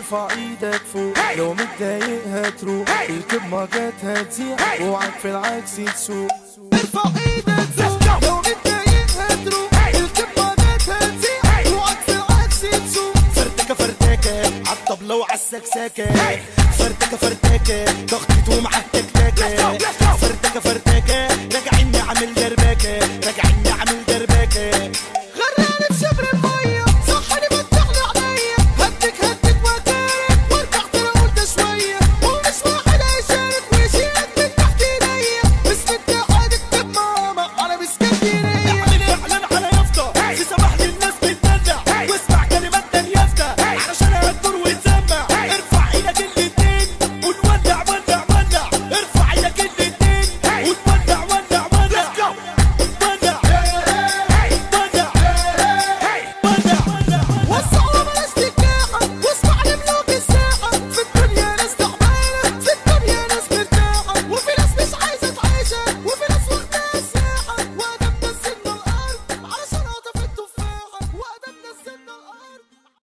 ارفع ايدك فوق لو متضايق هتروح الكب ما جت هتزيع اوعك في العكس تسوق ارفع ايدك فوق لو متضايق هتروح الكب ما جت هتزيع اوعك في العكس تسوق فرتكه فرتكه عالطبلة وعالسكسكة فرتكه فرتكه ضغطت ومعاه تكتكة فرتكه فرتكه راجعين نعمل دربكة راجعين